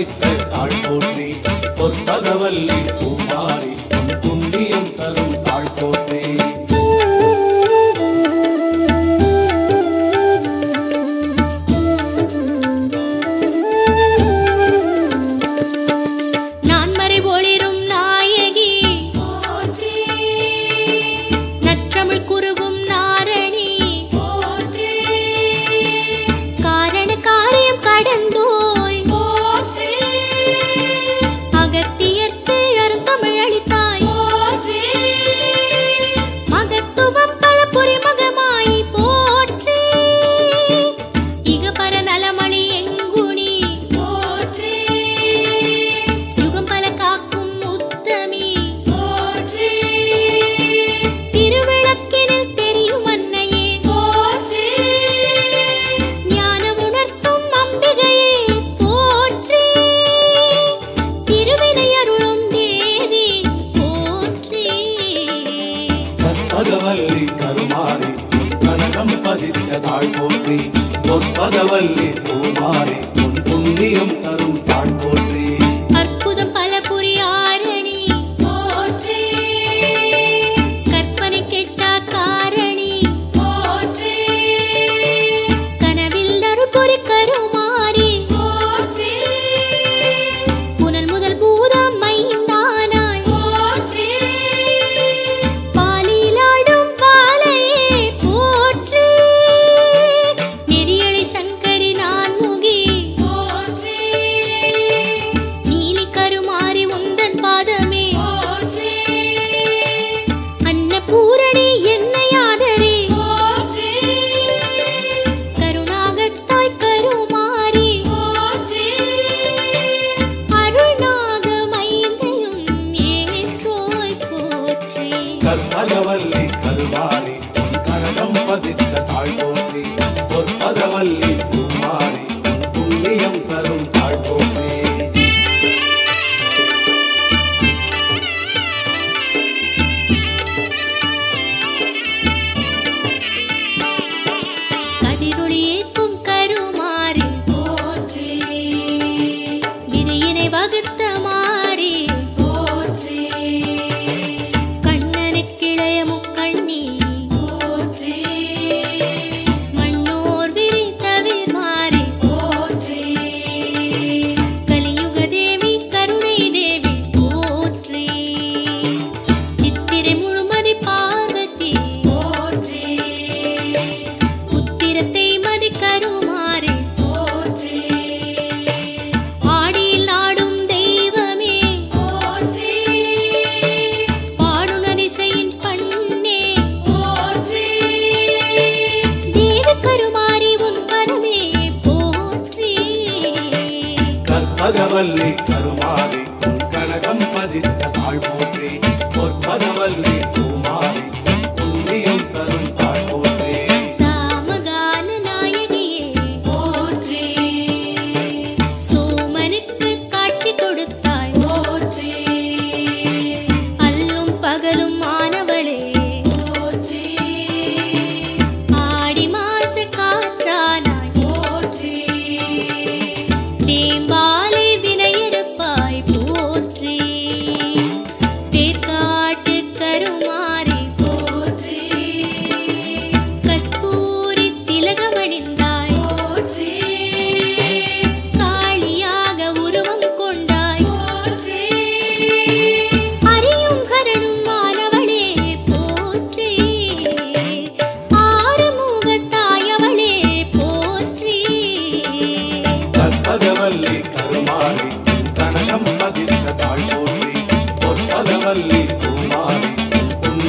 பதித்த தாழ் போற்றி பொற்பகவல்லி பூமாரி உன் புண்ணியம் தரும் தாழ் போற்றி நான் மறை ஒளிரும் நாயகி நற்றமிழ் குறுகும் நாரணி காரண காரியம் கடந்தோய் அகத்தியர்க்கு அருந்தமிழ் அளித்தாய் மகத்துவம் பல புரிமகமாய் போற்றி இகபர நலமளி எங்குணி யுகம் பல காக்கும் உத்தமி திருவிளக்கினில் தெரியும் அன்னையே ஞானம் உணர்த்தும் அம்பிகையே போற்றி திருவினை அருளும் தேவி போற்றி கற்பகவல்லி கருமாரி உன் கனகம் பதித்த தாழ் போற்றி பொற்பகவல்லி பூமாரி உன் புண்ணியம் தரும் தாழ் போற்றி அற்புதம் பல புரியாரணி கற்பனை கெட்டா காரணி கனவில் அருள்புரி கருமாறி புனல் முதல் பூதம் மைந்தானாய் பாலிலாடும் பாலையே போற்றி நெறியளி சங்கரி நான் முகி நீலி கருமாறி உந்தன் பாதமே அன்னபூரணி என்னை ஆதரே கருணாகத்தாய் கருமாறி அருள்நாக மைந்தையும் ஏற்றோய் போற்றி கற்பகவல்லி கருமாரி உன் கனகம் பதித்த தாழ் போற்றி பொற்பகவல்லி பூமாரி உன் புண்ணியம் தரும் தாழ் போற்றி கதிரொளியேக்கும் கருமாறி விதியினை வகுத்த மாறி கண்ணனுக்கிளைய முக்கண்ணி மண்ணோர் விரி தவிர் மாறி கலியுக தேவி கருணை தேவி போற்றி சித்திரை முழுமதி பார்வதி புத்திரத்தை மதி கருமாறி ஆடியில் ஆடும் தெய்வமே பாடுனரிசையின் பண்ணே தேவி கருமாறி உன் பரமே போற்றி கற்பகவல்லி கருமாரி உன் கனகம் பதித்த தாழ் போற்றி பொற்பகவல்லி பூமாரி உன் புண்ணியம் தரும் தாழ் போற்றி சாமகான நாயகியே சோமனுக்கு காட்சி கொடுத்தாய் அல்லும் பகலும் ஆனவளே ஆடி மாச காற்றானாய் வேம்பாலை வினையறுப்பாய் போற்றி பேர்காட்டு கருமாறி கஸ்தூரி திலகமணிந்தாய் காளியாக உருவம் கொண்டாய் அரியும் கரணும் மாணவளே போற்றி ஆறுமுகத்தாயவளே போற்றி கற்பகவல்லி கருமாரி உன் கனகம் பதித்த தாழ் போற்றி பொற்பகவல்லி பூமாரி உன்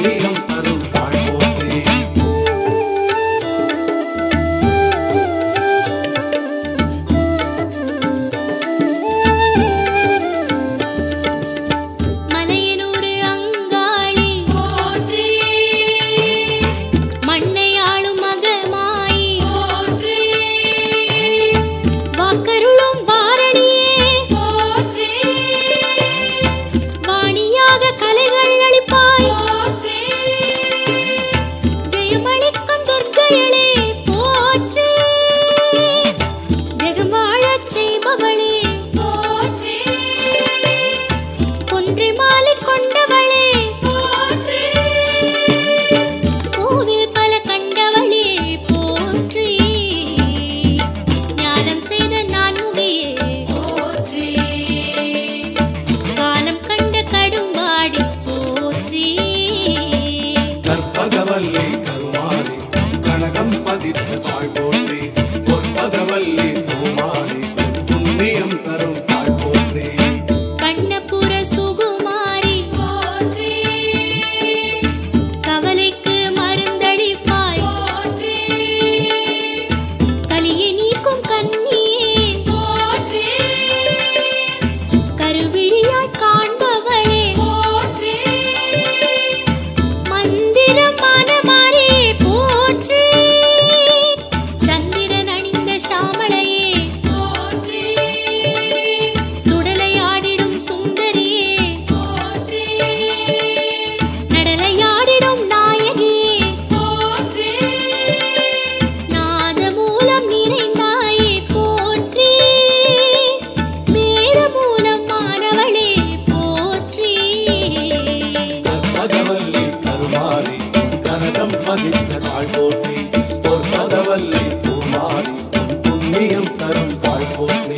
பொற்பதவல்லி கருமாறி கனகம் பதித்த தாழ் போற்றி பொற்பதவல்லி பூமாரி புண்ணியம் தரும் தாழ் போற்றி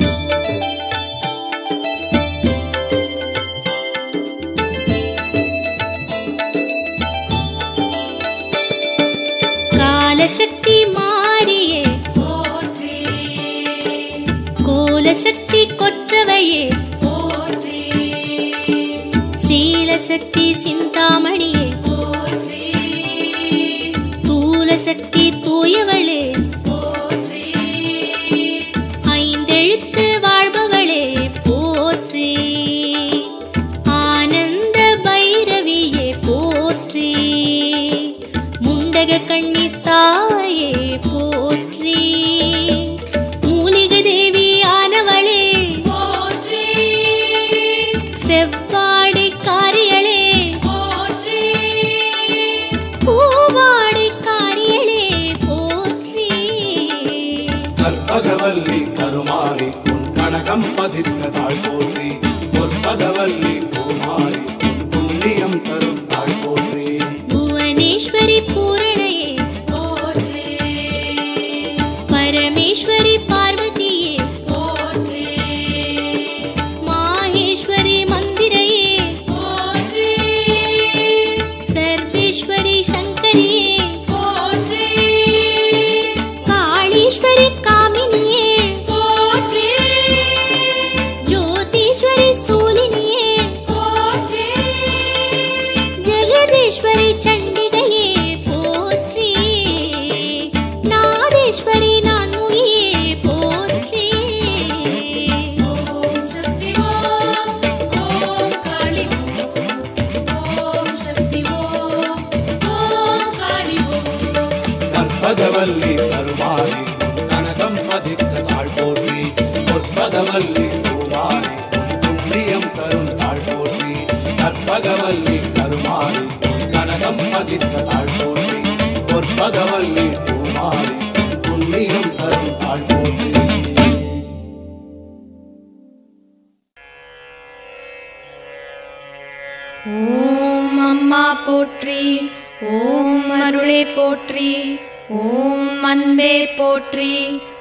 காலசக்தி மாறியே கோலசக்தி கொற்றவையே சீலசக்தி சிந்தாமணியே தூலசக்தி தூயவளே ஐந்தெழுத்து வாழ்பவளே போற்றி ஆனந்த பைரவியே போற்றி முண்டக கண்ணி தாயே போற்றி மூலிக தேவியானவளே போற்றி செவ்வாடை காரியளே போற்றி பூவாடை காரியளே போற்றி கற்பகவல்லி கருமாறி உன் கனகம் பதித்த தாழ் போற்றி பொற்பதவல்லி பூமாரி உன் புண்ணியம் தரும் தாழ் போற்றி புவனேஸ்வரி பூரணையே போற்றி பரமேஸ்வரி பார்வதியே போற்றி மாகேஸ்வரி மந்திரையே போற்றி சர்வேஸ்வரி சங்கரியே போற்றி காளீஸ்வரி காமினியே போற்றி ஜோதீஸ்வரி சூலினியே போற்றி ஜெகதீஸ்வரி சண்டிகையே போற்றி நாதேஸ்வரி நான்முகியே போற்றி ஓம் சக்தி ஓம் ஓம் காளி ஓம் சக்தி ஓம் ஓம் காளி கற்பகவல்லி கருமாறி உன் கனகம் பதித்த தாழ் போற்றி பொற்பதவல்லி பூமாரி உன் புண்ணியம் தரும் தாழ் போற்றி கற்பகவல்லி கருமாறி உன் கனகம் பதித்த தாழ் போற்றி பொற்பதவல்லி பூமாரி உன் புண்ணியம் தரும் தாழ் போற்றி ஓம் அம்மா போற்றி ஓம் அருளே போற்றி ஓம் அன்பே போற்றி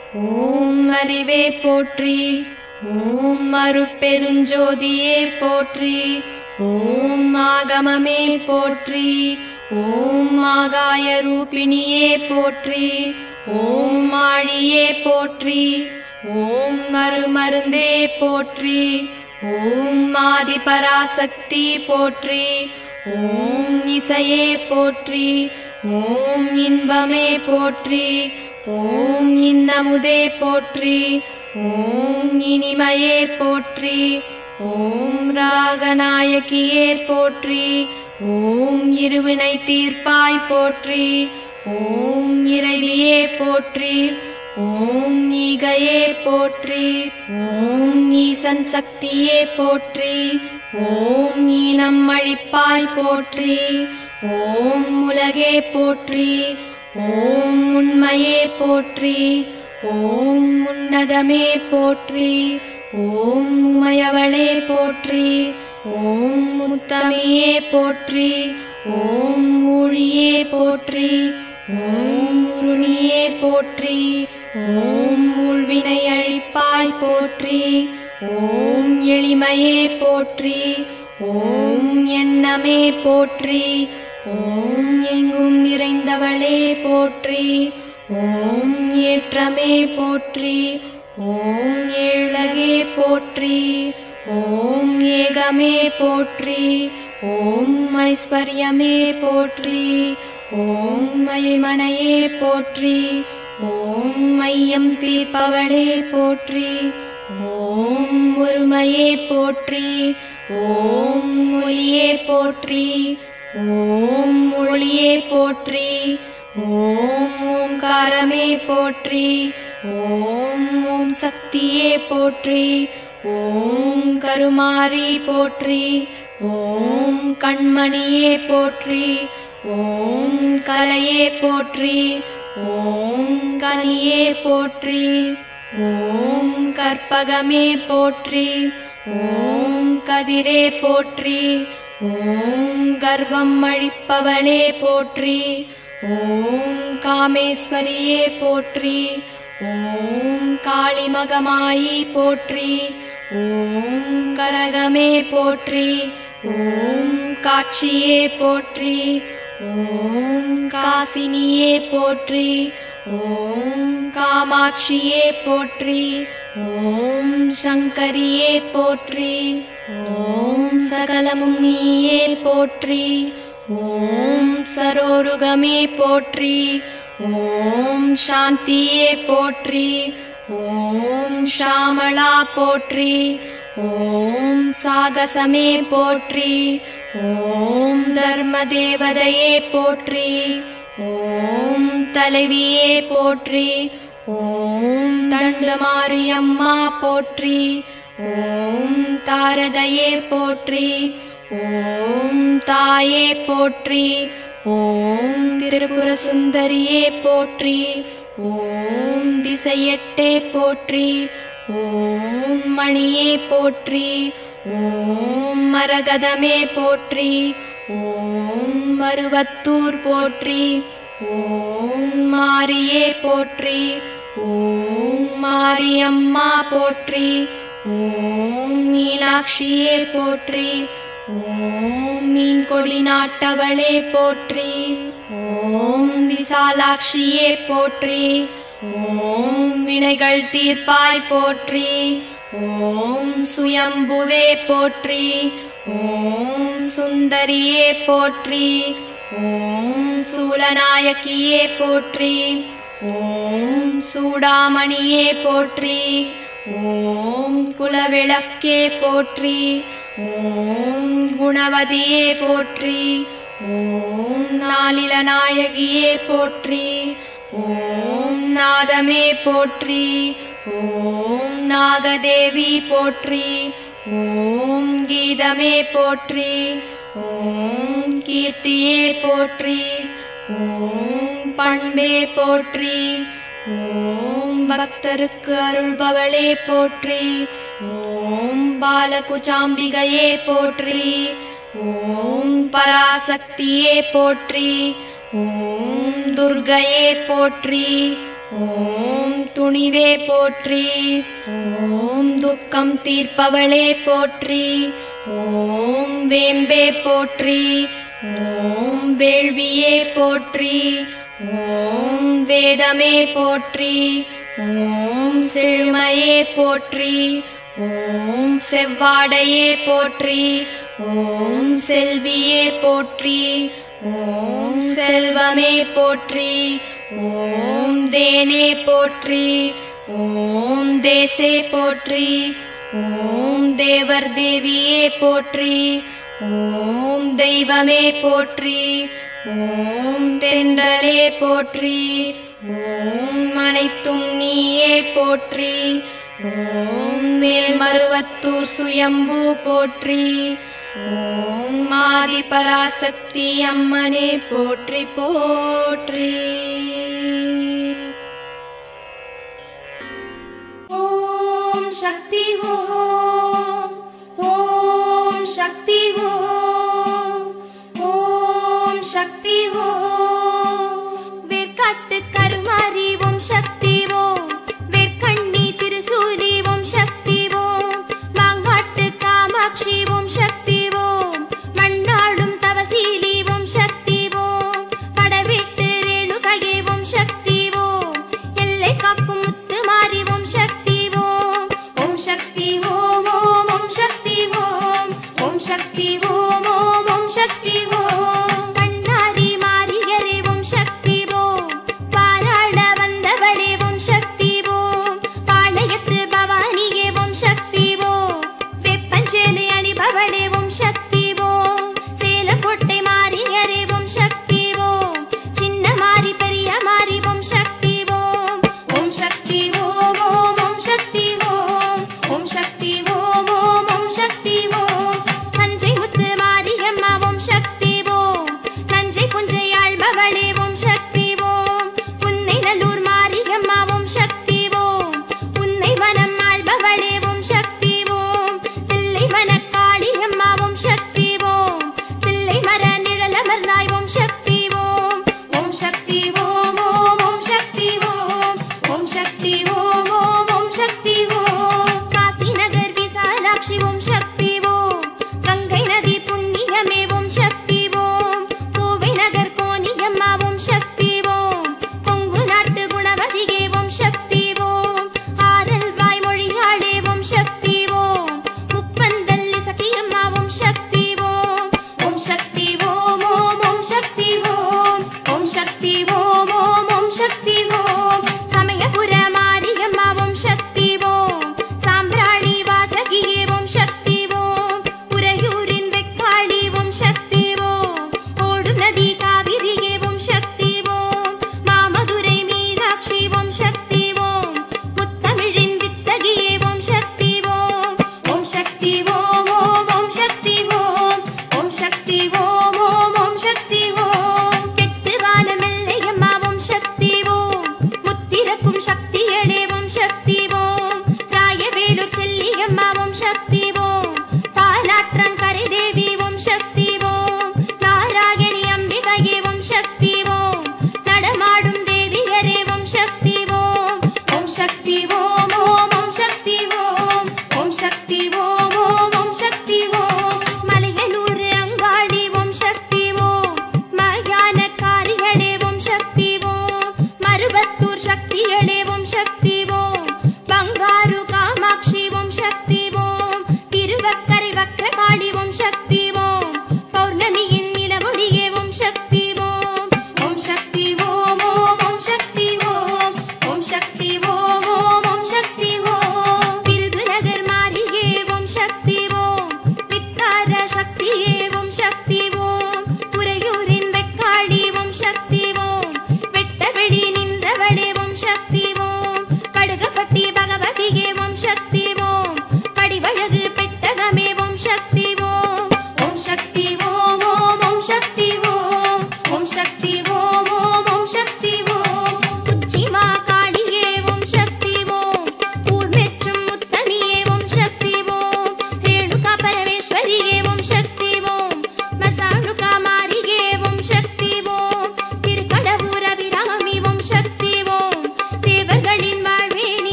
ஓம் அறிவே போற்றி ஓம் அருட்பெருஞ்சோதியே போற்றி ஓம் ஆகமமே போற்றி ஓம் ஆகாய ரூபிணியே போற்றி ஓம் ஆழியே போற்றி ஓம் மருமருந்தே போற்றி ஓம் ஆதி பராசக்தி போற்றி ஓம் இசையே போற்றி ஓம் இன்பமே போற்றி ஓம் இன்னமுதே போற்றி ஓம் இனிமையே போற்றி ஓம் ராகநாயகியே போற்றி ஓம் இருவினை தீர்ப்பாய் போற்றி ஓம் இறைவியே போற்றி ஓம் ஈகையே போற்றி ஓம் ஈசன் சக்தியே போற்றி ஓம் ஈனம் அழிப்பாய் போற்றி ஓம் உலகே போற்றி ஓம் உண்மையே போற்றி ஓம் உன்னதமே போற்றி ஓம் உமையவளே போற்றி ஓம் முத்தமையே போற்றி ஓம் ஊழியே போற்றி ஓம் உருணியே போற்றி ஓம் உள்வினை அழிப்பாய் போற்றி ஓம் எளிமையே போற்றி ஓம் எண்ணமே போற்றி ஓம் எங்கும் நிறைந்தவளே போற்றி ஓம் ஏற்றமே போற்றி ஓம் ஏழகே போற்றி ஓம் ஏகமே போற்றி ஓம் ஐஸ்வர்யமே போற்றி ஓம் மயமனையே போற்றி ஓம் மையம் தீர்ப்பவளே போற்றி ஓம் ஒருமையே போற்றி ஓம் ஒளியே போற்றி ஓம் ஒளியே போற்றி ஓம் ஓங்காரமே போற்றி ஓம் ஓம் சக்தியே போற்றி ஓம் கருமாரி போற்றி ஓம் கண்மணியே போற்றி ஓம் கலையே போற்றி ஓம் கனியே போற்றி ஓம் கற்பகமே போற்றி ஓம் கதிரே போற்றி ஓம் கர்வம் அழிப்பவளே போற்றி ஓம் காமேஸ்வரியே போற்றி ஓம் காளிமகமாயி போற்றி ஓம் கரகமே போற்றி ஓம் காட்சியே போற்றி ஓம் காசினியே போற்றி ஓம் காமாட்சியே போற்றி ஓம் சங்கரியே போற்றி ஓம் சகலமும் நீயே போற்றி ஓம் சரோருகமே போற்றி ஓம் சாந்தியே போற்றி ஓம் ஷாமளா போற்றி ஓம் சாகசமே போற்றி ஓம் தர்மதேவதையே போற்றி ஓம் தலைவியே போற்றி ஓம் தண்டமாரியம்மா போற்றி ஓம் தாரகையே போற்றி ஓம் தாயே போற்றி ஓம் திரிபுர சுந்தரியே போற்றி ஓம் திசையெட்டே போற்றி ஓம் மணியே போற்றி ஓம் மரகதமே போற்றி ஓம் மருவத்தூர் போற்றி ஓம் மாரியே போற்றி ஓம் மாரியம்மா போற்றி ஓம் மீனாட்சியே போற்றி ஓம் மீன் கொடி நாட்டவளே போற்றி ஓம் விசாலாட்சியே போற்றி ஓம் வினைகள் தீர்ப்பாய் போற்றி ஓம் சுயம்புவே போற்றி ஓம் சுந்தரியே போற்றி ஓம் சூலநாயகியே போற்றி ஓம் சூடாமணியே போற்றி ஓம் குலவிளக்கே போற்றி ஓம் குணவதியே போற்றி ஓம் நாளில நாயகியே போற்றி ஓம் நாதமே போற்றி ஓம் நாகதேவி போற்றி ஓம் கீதமே போற்றி ஓம் கீர்த்தியே போற்றி ஓம் பண்பே போற்றி ஓம் பக்தருக்கு அருள்பவளே போற்றி ஓம் பாலகுச்சாம்பிகையே போற்றி ஓம் பராசக்தியே போற்றி ஓம் துர்கையே போற்றி ஓம் துணிவே போற்றி ஓம் துக்கம் தீர்ப்பவளே போற்றி ஓம் வேம்பே போற்றி ஓம் வேள்வியே போற்றி ஓம் வேதமே போற்றி ஓம் செழுமையே போற்றி ஓம் செவ்வாடையே போற்றி ஓம் செல்வியே போற்றி ஓம் செல்வமே போற்றி ஓம் தேனே போற்றி ஓம் தேசே போற்றி ஓம் தேவர் தேவியே போற்றி ஓம் தெய்வமே போற்றி ஓம் தென்றலே போற்றி ஓம் அனைத்தும் நீயே போற்றி ஓம் மேல்மருவத்தூர் சுயம்பு போற்றி ஓம் ஆதி பராசக்தி அம்மனே போற்றி போற்றி ஓம் சக்தி ஓம் ஓம் சக்தி ஓம் ஓம் சக்தி ஓம் வேர்க்காட்டு கருமாரி ஓம் சக்தி ஓம் வேர்க்கண்ணி திருசூலி ஓம் சக்தி ஓம் மாங்காட்டு காமாட்சி ஓம் சக்தி ஓம் மண்ணாடும் தவசீலி ஓம் சக்தி ஓம் படவிட்டு ரேணுகையே ஓம் சக்தி ஓம் எல்லை காக்கும் முத்து மாறி ஓம் சக்தி ஓம் ஓம் சக்தி ஓம் ஓம் ஓம் சக்தி ஓம் ஓம் சக்தி ஓம் ஓம் ஓம் சக்தி ஓம் கண்ணாடி மாறிகரே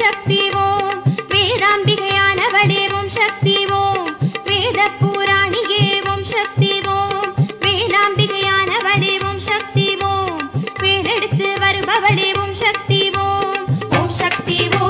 சக்தி ஓம் வேதாம்பிகையானவளே ஓம் சக்தி ஓம் வேத புராணியே ஓம் சக்தி ஓம் வேதாம்பிகையானவளே ஓம் சக்தி ஓம் வேலெடுத்து வருபவளே ஓம் சக்தி ஓம் ஓம் சக்தி